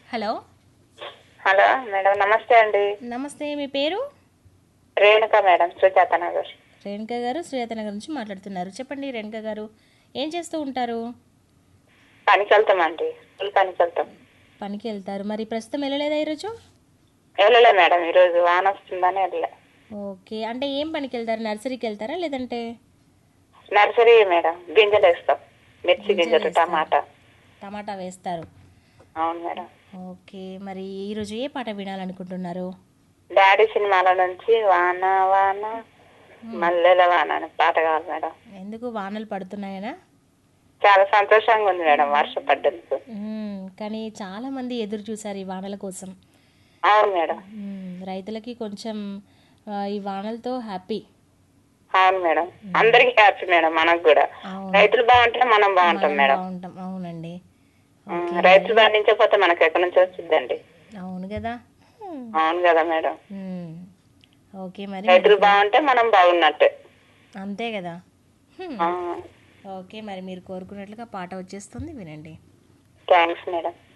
Hello hello madam నమస్తే అండి నమస్తే మీ పేరు రేణుక మేడం సుజాత నగర్ రేణుక గారు శ్రీయత నగర్ నుంచి మాట్లాడుతున్నారు చెప్పండి రేణుక గారు ఏం చేస్తూ ఉంటారు పనికి వెళ్తామండి స్కూల్ పనికి వెళ్తాం పనికి వెళ్తారు మరి ప్రస్తుతం వెళ్ళలేదా ఈరోజు వెళ్ళలే మేడం ఈరోజు వాన వస్తుందని వెళ్ళలే ఓకే అంటే ఏం పనికి వెళ్తారు నర్సరీకి వెళ్తారా లేదంటే నర్సరీ మేడం గింజలు వేస్తాం మిర్చి గింజలు టమాటా టమాటా వేస్తారు అవును మేడం ఓకే మరి ఈరోజు ఏ పాట వినాలనుకుంటున్నారు డాడీ సినిమాల నుంచి వాన వాన మల్లెల వాన అనే పాట కావాలి మేడం ఎందుకు వానలు పడుతున్నాయనా చాలా సంతోషంగా ఉంది మేడం వర్షం పడ్డందుకు మ్మ్, కానీ చాలా మంది ఎదురు చూశారు ఈ వానల కోసం అవును మేడం మ్మ్, రైతులకి కొంచెం ఆ, ఈ వానలతో హ్యాపీ అవును మేడం అందరికి హ్యాపీ మేడం మనకు కూడా అవును రైతులు బాగుంటే మనం బాగుంటాం మనం మేడం బాగుంటాం అవునండి ఉమ్, రైతులు పండించకపోతే మనకు ఎక్కడి నుంచి వచ్చిందండి అవును కదా మ్మ్. అవును కదా మేడం మ్మ్. ఓకే మరి రైతులు బాగుంటే మనం బాగున్నట్టే అంతే కదా మ్మ్. ఆ, ఓకే మరి మీరు కోరుకున్నట్లుగా పాట వచ్చేస్తుంది వినండి థ్యాంక్స్ మేడం